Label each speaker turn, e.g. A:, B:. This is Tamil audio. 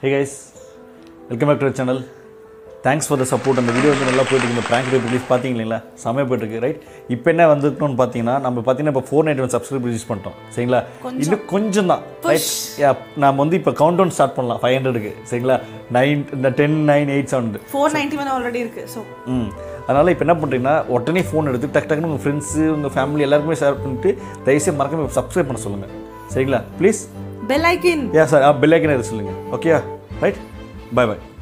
A: hey guys welcome back to channel thanks for the support அந்த வீடியோ வந்து நல்லா போயிட்டு இந்த ப்ராங்க் வீடியோ ரிலீஸ் பார்த்தீங்க இல்லைங்களா செமையாக போயிட்டுருக்கு ரைட் இப்போ என்ன வந்துருக்கணும்னு பார்த்தீங்கன்னா நம்ம பார்த்தீங்கன்னா இப்போ four ninety one subscribe release பண்ணிட்டோம் சரிங்களா இன்னும் கொஞ்சம் தான் ரைட் நம்ம வந்து இப்போ கவுண்ட் டவுன் ஸ்டார்ட் பண்ணலாம் ஃபைவ் ஹண்ட்ரடுக்கு சரிங்களா நைன் இந்த ten nine eight seven
B: four ninety one already இருக்கு ஸோ
A: ம் அதனால் இப்போ என்ன பண்ணுறீங்கன்னா உடனே ஃபோன் எடுத்து டக்கு டக்குன்னு உங்கள் ஃப்ரெண்ட்ஸு உங்கள் ஃபேமிலி எல்லாருக்குமே ஷேர் பண்ணிட்டு தயவுசெய்து மறக்காம சப்ஸ்கிரைப் பண்ண சொல்லுங்கள் சரிங்களா ப்ளீஸ்
B: பெல் ஐக்கின்
A: யா சார் பெல் ஐக்கன் எது சொல்லுங்கள் ஓகேயா ரைட் பை பை